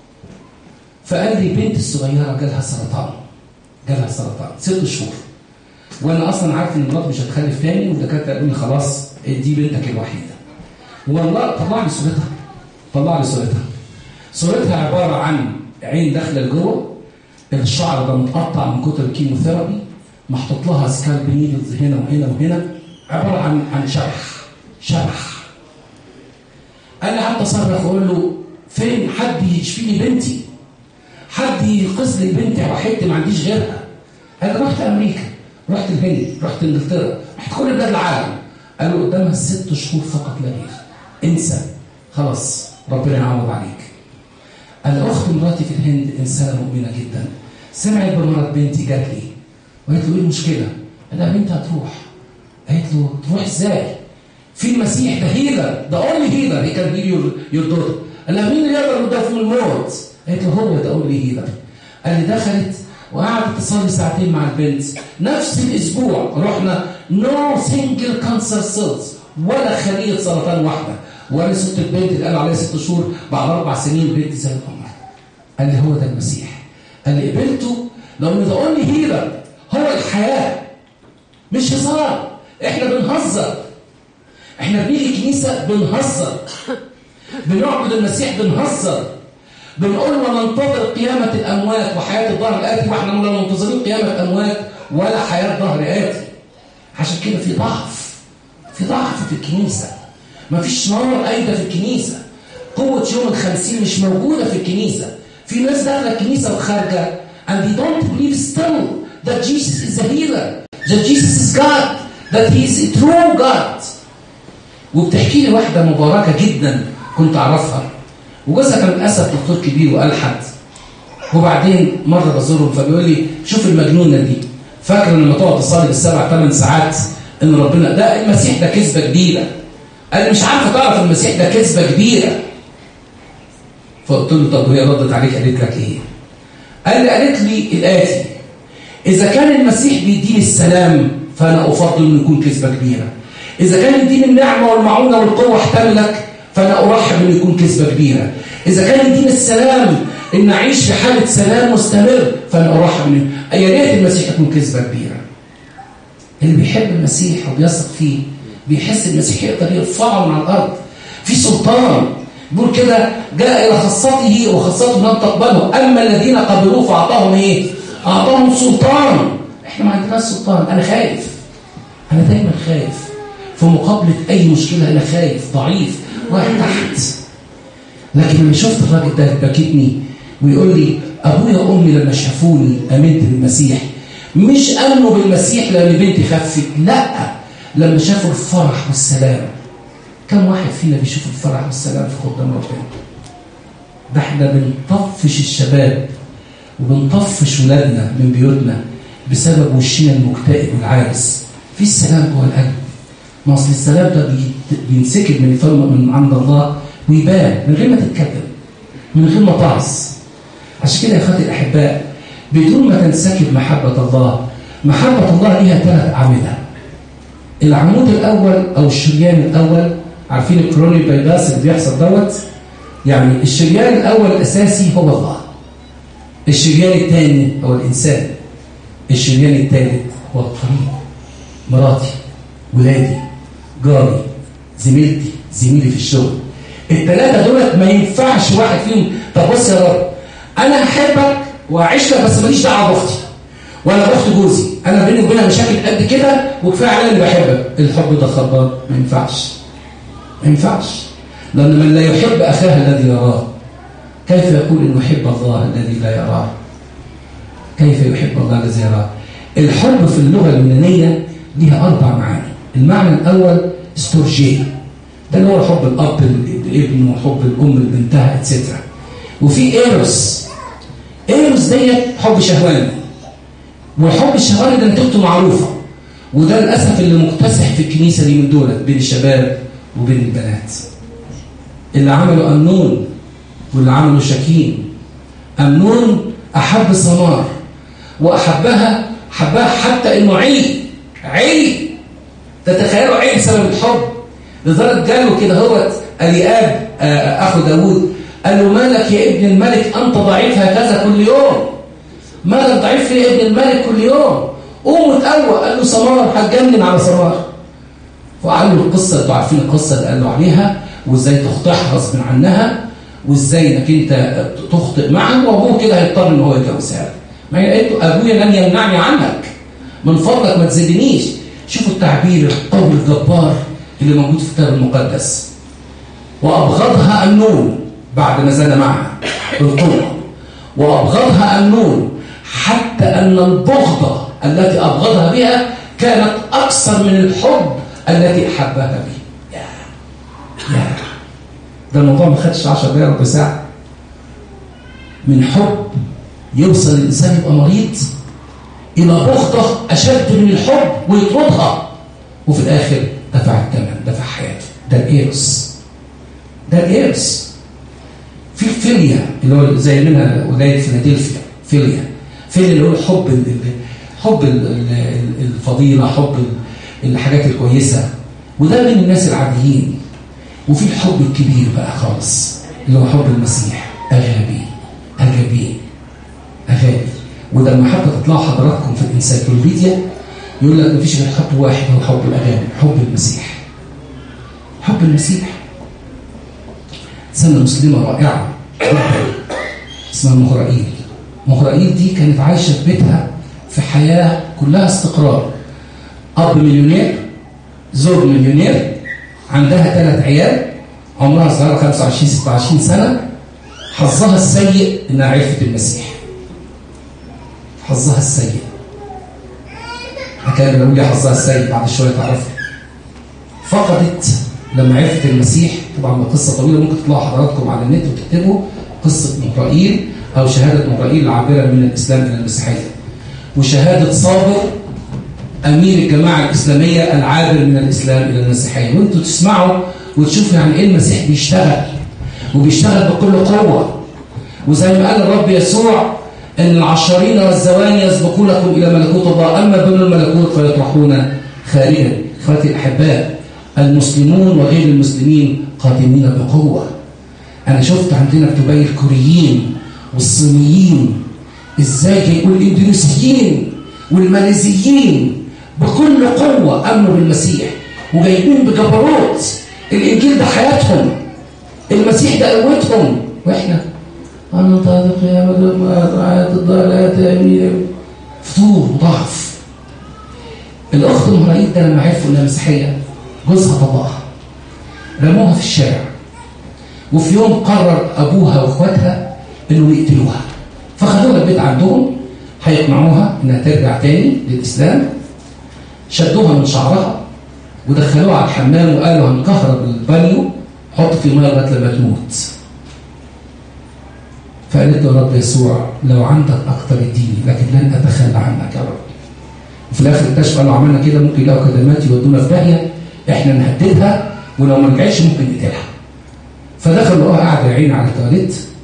فقال لي بنت الصغيره جالها سرطان جالها سرطان ست شهور وانا اصلا عارف ان مراتي مش هتخلف تاني والدكاتره قالوا لي خلاص دي بنتك الوحيده والله طلع لي صورتها طلع لي صورتها صورتها عباره عن عين داخله لجوه الشعر ده متقطع من كتر الكيموثيرابي محطوط لها سكالب نيدلز هنا وهنا وهنا عباره عن عن شرح شرح انا قعدت اصرخ واقول له فين حد يشفي لي بنتي حد ينقذ لي بنتي وحيدتي ما عنديش غيرها انا رحت امريكا رحت الهند رحت انجلترا رحت كل بلاد العالم قالوا قدامها ست شهور فقط لا غير انسى خلاص ربنا يعوض عليك انا اخت مراتي في الهند انسانه مؤمنه جدا سمعت بمرض بنتي جات لي وقالت له ايه المشكله؟ قال لها بنتي هتروح قالت له تروح ازاي؟ في المسيح ده هيلر ده اونلي هيلر هي كان هيل يور دوتر قال لها مين اللي يقدر يرد من الموت؟ قالت له هو ده اونلي هيلر قال لي دخلت وقعدت تصلي ساعتين مع البنت نفس الاسبوع رحنا نو سنجل كانسر سيلز ولا خليه سرطان واحده وانا ست البنت اللي قال عليها ست شهور بعد اربع سنين بنت زي القمر قال لي هو ده المسيح قال لي قبلته لو ذا اونلي هيلر هو الحياه مش هزار احنا بنهزر احنا بنيجي كنيسه بنهزر بنعبد المسيح بنهزر بنقول وننتظر قيامة الأموات وحياة الظهر الآتي واحنا لا منتظرين قيامة أموات ولا حياة ظهر آتي عشان كده في ضعف في ضعف في الكنيسة مفيش نار قايدة في الكنيسة قوة يوم الخمسين مش موجودة في الكنيسة في ناس داخلة الكنيسة وخارجة and they don't believe still that Jesus is a healer that Jesus is God that he is a true God وبتحكي لي واحدة مباركة جدا كنت أعرفها وجوزها كان للأسف دكتور كبير وألحد وبعدين مرة بزورهم فبيقول لي شوف المجنونة دي فاكرة لما تقعد تصلي بالسبع ثمان ساعات إن ربنا ده المسيح ده كذبة كبيرة أنا مش عارفة تعرف المسيح ده كذبة كبيرة فقلت له طب وهي ردت عليك قالت لك إيه؟ قال لي قالت لي الآتي إذا كان المسيح بيديني السلام فأنا أفضل إنه يكون كذبة كبيرة إذا كان يديني النعمة والمعونة والقوة احتملك فأنا أرحب إنه يكون كذبة كبيرة إذا كان يديني السلام إن أعيش في حالة سلام مستمر فأنا أرحب إنه يا ريت المسيح يكون كذبة كبيرة اللي بيحب المسيح وبيثق فيه بيحس المسيح يقدر يرفعه من على الأرض في سلطان بيقول كده جاء إلى خاصته وخاصته لم تقبله أما الذين قبلوه فأعطاهم إيه؟ أعطاهم سلطان إحنا ما عندناش سلطان أنا خايف أنا دايما خايف في مقابلة أي مشكلة أنا خايف ضعيف واقع تحت لكن لما شفت الراجل ده بكتني ويقول لي أبويا وأمي لما شافوني آمنت بالمسيح مش آمنوا بالمسيح لأن بنتي خفت لا لما شافوا الفرح والسلام كم واحد فينا بيشوف الفرح والسلام في قدام ربنا ده احنا بنطفش الشباب وبنطفش ولادنا من بيوتنا بسبب وشنا المكتئب والعابس في السلام جوه القلب ما اصل السلام ده بينسكب من فم من عند الله ويبان من غير ما تتكلم من غير ما تعص عشان كده يا اخواتي الاحباء بدون ما تنسكب محبة الله محبة الله ليها ثلاث أعمدة العمود الأول أو الشريان الأول عارفين الكروني بايباس اللي بيحصل دوت يعني الشريان الأول الأساسي هو الله الشريان الثاني هو الإنسان الشريان الثالث هو القريب مراتي ولادي جاري زميلتي زميلي في الشغل الثلاثة دولت ما ينفعش واحد فيهم طب بص يا رب أنا هحبك وأعيش لك بس ماليش دعوة بأختي ولا بأخت جوزي أنا بيني وبينها مشاكل قد كده وكفاية عليا اللي بحبك الحب ده خربان ما ينفعش ما ينفعش لأن من لا يحب أخاه الذي يراه كيف يقول إنه يحب الله الذي لا يراه كيف يحب الله الذي يراه الحب في اللغة اليونانية ليها أربع معاني المعنى الأول ستورجي ده اللي هو حب الأب لابنه وحب الأم لبنتها اتسترا وفي ايروس ايروس ديت حب شهواني والحب الشهواني ده نتيجته معروفة وده للأسف اللي مكتسح في الكنيسة دي من دولت بين الشباب وبين البنات اللي عملوا أمنون واللي عملوا شكيم أمنون أحب سمار وأحبها حبها حتى إنه عي عي تتخيلوا عي بسبب الحب لدرجة قالوا كده هو الياب أخو داوود قال له مالك يا ابن الملك أنت ضعيف هكذا كل يوم مالك ضعيف يا ابن الملك كل يوم قوم وتقوى قال له سمار هتجنن على سمار وقال له القصة انتوا عارفين القصة اللي قال له عليها وازاي تخطئها غصب عنها وازاي انك انت تخطئ معه وابوه كده هيضطر ان هو يتجوزها ما هي قالت له ابويا لن يمنعني عنك من فضلك ما تزيدنيش شوفوا التعبير القوي الجبار اللي موجود في الكتاب المقدس وابغضها امنون بعد ما زاد معها بالقوه وابغضها امنون حتى ان البغضه التي ابغضها بها كانت اكثر من الحب التي احبها به يا يا ده الموضوع ما خدش 10 دقايق ربع ساعه من حب يوصل الانسان يبقى مريض الى بغضه اشد من الحب ويطردها وفي الاخر دفع الثمن دفع حياته ده الايرس ده الايرس في فيليا اللي هو زي منها ولايه فيلادلفيا فيليا فيليا اللي هو حب ال حب ال الفضيله حب الحاجات الكويسه وده من الناس العاديين وفي الحب الكبير بقى خالص اللي هو حب المسيح اغابي اغابي اغابي وده لما حتى تطلعوا حضراتكم في الانسايكلوبيديا يقول لك مفيش غير حب واحد هو حب الاغاني حب المسيح حب المسيح سنة مسلمة رائعة اسمها مهرائيل مهرائيل دي كانت عايشة في بيتها في حياة كلها استقرار أب مليونير زوج مليونير عندها ثلاث عيال عمرها صغيرة 25 26 سنة حظها السيء إنها عرفت المسيح حظها السيء كان بيقول لي حظها السيء بعد شوية تعرفها فقدت لما عرفت المسيح طبعا قصة طويلة ممكن تطلعوا حضراتكم على النت وتكتبوا قصة مهرائيل أو شهادة مهرائيل العابرة من الإسلام إلى المسيحية وشهادة صابر أمير الجماعة الإسلامية العابر من الإسلام إلى المسيحية وأنتوا تسمعوا وتشوفوا يعني إيه المسيح بيشتغل وبيشتغل بكل قوة وزي ما قال الرب يسوع أن العشرين والزواني يسبقونكم إلى ملكوت الله أما بنو الملكوت فيطرحون خارجا إخواتي الأحباء المسلمون وغير المسلمين قادمين بقوة أنا شفت عندنا في دبي الكوريين والصينيين إزاي هيقول الإندونيسيين والماليزيين بكل قوة آمنوا بالمسيح وجايبين بجبروت الإنجيل ده حياتهم المسيح ده قوتهم وإحنا أنا طالق يا رعاية الضالات أمين فطور وضعف الأخت المهرائيل ده لما عرفوا إنها مسيحية جوزها طلقها رموها في الشارع وفي يوم قرر أبوها وإخواتها إنه يقتلوها فخدوها البيت عندهم هيقنعوها إنها ترجع تاني للإسلام شدوها من شعرها ودخلوها على الحمام وقالوا هنكهرب البانيو حط في ميه لغايه لما تموت فقالت له رب يسوع لو عندك اكتر اديني لكن لن اتخلى عنك يا رب وفي الاخر اكتشفوا قالوا عملنا كده ممكن يلاقوا كدمات يودونا في داهيه احنا نهددها ولو ما رجعتش ممكن نقتلها فدخل لقوها قاعده يا عيني على التواليت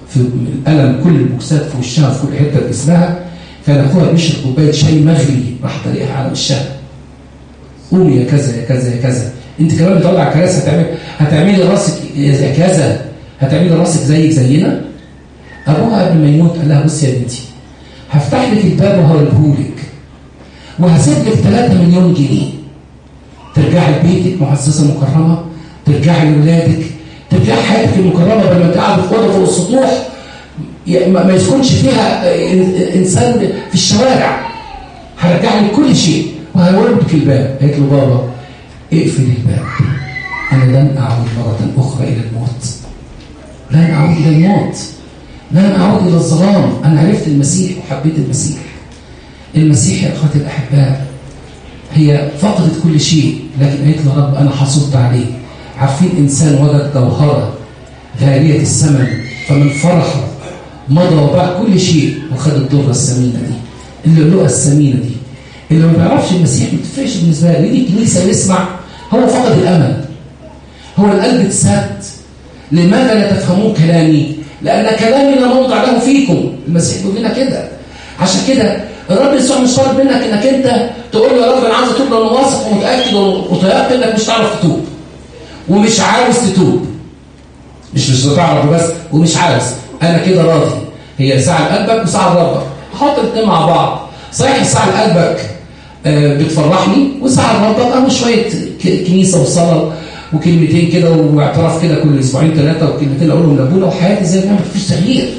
في الالم كل البوكسات في وشها في كل حته في جسمها كان اخوها بيشرب كوبايه شاي مغلي راح طريقها على وشها قومي يا كذا يا كذا يا كذا انت كمان بتطلع كراسي هتعمل هتعملي راسك يا كذا هتعملي راسك زيك زينا ابوها قبل ما يموت قال لها بصي يا بنتي هفتح لك الباب وهوريهولك وهسيب لك 3 مليون جنيه ترجعي لبيتك معززه مكرمه ترجعي لاولادك ترجعي حياتك المكرمه بدل ما انت قاعده في اوضه فوق السطوح ما يسكنش فيها انسان في الشوارع هرجع لك كل شيء وهوريك الباب قالت له بابا اقفل الباب انا لن اعود مره اخرى الى الموت لن اعود الى الموت لن اعود الى الظلام انا عرفت المسيح وحبيت المسيح المسيح يا اخواتي الاحباء هي فقدت كل شيء لكن قالت له رب انا حصلت عليه عارفين انسان وجد جوهره غاليه الثمن فمن فرحه مضى وباع كل شيء وخد الدره الثمينه دي اللؤلؤه الثمينه دي اللي ما بيعرفش المسيح ما تفرقش بالنسبه له يجي الكنيسه يسمع هو فقد الامل هو القلب اتسد لماذا لا تفهمون كلامي؟ لان كلامي لا موضع له فيكم المسيح بيقول لنا كده عشان كده الرب يسوع مش طالب منك انك انت تقول له يا رب انا عاوز اتوب لانه واثق ومتاكد ومتيقن انك مش هتعرف تتوب ومش عاوز تتوب مش مش هتعرف بس ومش عاوز انا كده راضي هي ساعه لقلبك وساعه لربك حط الاثنين مع بعض صحيح ساعه لقلبك آه بتفرحني وساعه لربك اهو شويه كنيسه وصلاه وكلمتين كده واعتراف كده كل اسبوعين ثلاثه وكلمتين اقولهم لابونا وحياتي زي ما مفيش تغيير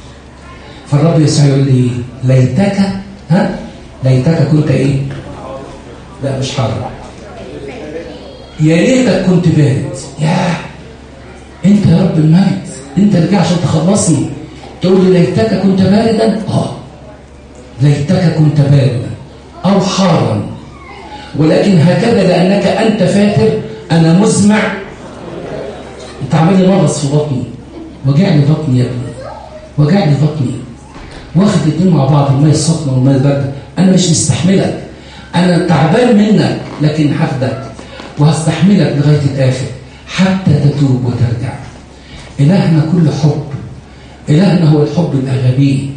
فالرب يسوع يقول لي ليتك ها ليتك كنت ايه لا مش حاضر يا ريتك كنت بارد يا انت يا رب المجد انت اللي جاي عشان تخلصني تقول لي ليتك كنت باردا اه ليتك كنت باردا او حارا ولكن هكذا لانك انت فاتر انا مزمع انت عامل لي مغص في بطني وجع لي بطني يا ابني وجع لي بطني واخد الاثنين مع بعض الميه السخنه والميه البارده انا مش مستحملك انا تعبان منك لكن هاخدك وهستحملك لغايه الاخر حتى تتوب وترجع الهنا كل حب الهنا هو الحب الاغبي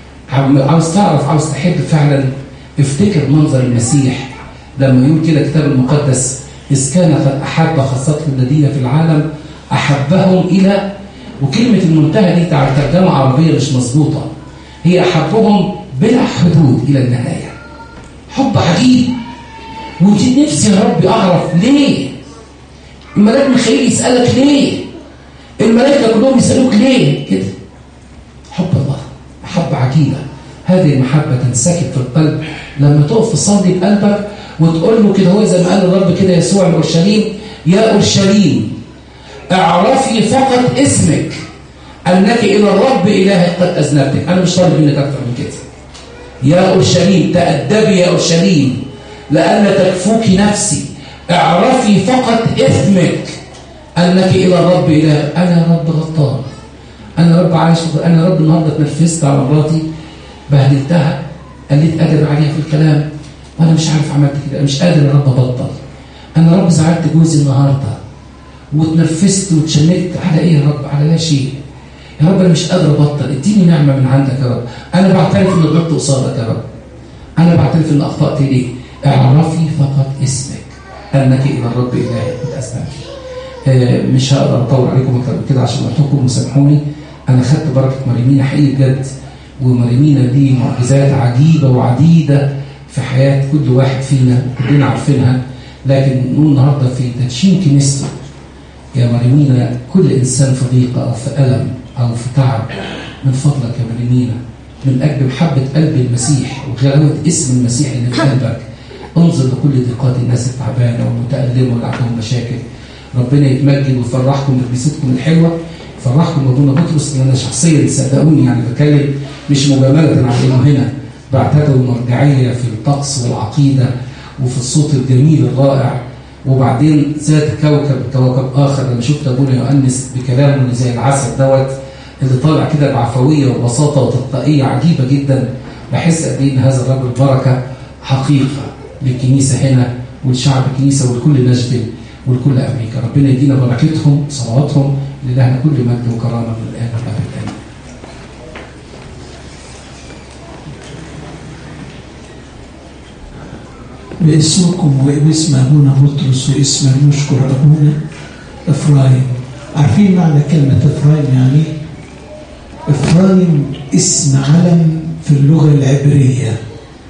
عاوز تعرف عاوز تحب فعلا افتكر منظر المسيح لما يقول كده الكتاب المقدس إذ كان قد أحب خاصته الذين في العالم أحبهم إلى وكلمة المنتهى دي تعال ترجمة عربية مش مظبوطة هي أحبهم بلا حدود إلى النهاية حب عجيب ودي نفسي يا رب أعرف ليه الملاك ميخائيل يسألك ليه الملائكة كلهم يسألوك ليه كده حب الله محبة عجيبة هذه المحبة تنسكب في القلب لما تقف تصلي بقلبك وتقول له كده هو زي ما قال الرب كده يسوع لأورشليم يا أورشليم اعرفي فقط اسمك أنك إلى الرب إلهك قد أذنبتك أنا مش طالب منك أكثر من كده يا أورشليم تأدبي يا أورشليم لأن تكفوك نفسي اعرفي فقط اسمك أنك إلى الرب إلهك أنا رب غطار أنا رب عايش أنا رب النهاردة اتنرفزت على مراتي بهدلتها قلت أدب عليها في الكلام وانا مش عارف عملت كده مش قادر يا رب ابطل انا رب زعلت جوزي النهارده واتنرفزت واتشنكت على ايه يا رب على لا شيء يا رب انا مش قادر ابطل اديني نعمه من عندك يا رب انا بعترف اني غلطت قصادك يا رب انا بعترف ان اخطات ليك اعرفي فقط اسمك انك الى الرب الهك متاسفه آه مش هقدر اطول عليكم اكتر من كده عشان وقتكم وسامحوني انا خدت بركه مريمينا حقيقي بجد ومريمينا دي معجزات عجيبه وعديده في حياة كل واحد فينا كلنا عارفينها لكن نقول النهاردة في تدشين كنيسته يا مريمينا كل إنسان في ضيقة أو في ألم أو في تعب من فضلك يا مريمينا من أجل محبة قلب المسيح وغلاوة اسم المسيح اللي في قلبك انظر لكل ضيقات الناس التعبانة والمتألمة واللي عندهم مشاكل ربنا يتمجد ويفرحكم بكنيستكم الحلوة يفرحكم ابونا بطرس لان انا شخصيا صدقوني يعني بتكلم مش مجامله على انه هنا بعتبره مرجعية في الطقس والعقيدة وفي الصوت الجميل الرائع وبعدين زاد كوكب كوكب آخر لما شفت أبونا يؤنس بكلامه اللي زي العسل دوت اللي طالع كده بعفوية وبساطة وتلقائية عجيبة جدا بحس قد إيه إن هذا الرجل بركة حقيقة للكنيسة هنا ولشعب الكنيسة ولكل ناشفيل ولكل أمريكا ربنا يدينا بركتهم وصلواتهم لله كل مجد وكرامة من الآن والأبد آمين باسمكم وباسم ابونا بطرس واسم المشكر ابونا افرايم عارفين معنى كلمه افرايم يعني إيه؟ افرايم اسم علم في اللغه العبريه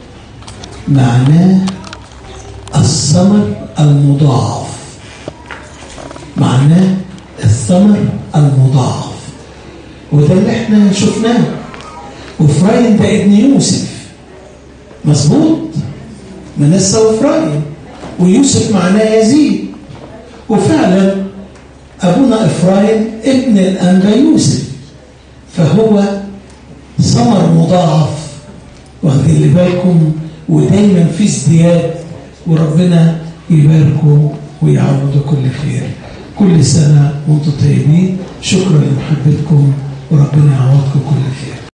معناه الثمر المضاعف معناه الثمر المضاعف وده اللي احنا شفناه وفرايم ده ابن يوسف مظبوط منسى وفرايم ويوسف معناه يزيد وفعلا ابونا افرايم ابن الانبا يوسف فهو ثمر مضاعف واخدين لي بالكم ودايما في ازدياد وربنا يباركه ويعوضه كل خير كل سنه وانتم طيبين شكرا لمحبتكم وربنا يعوضكم كل خير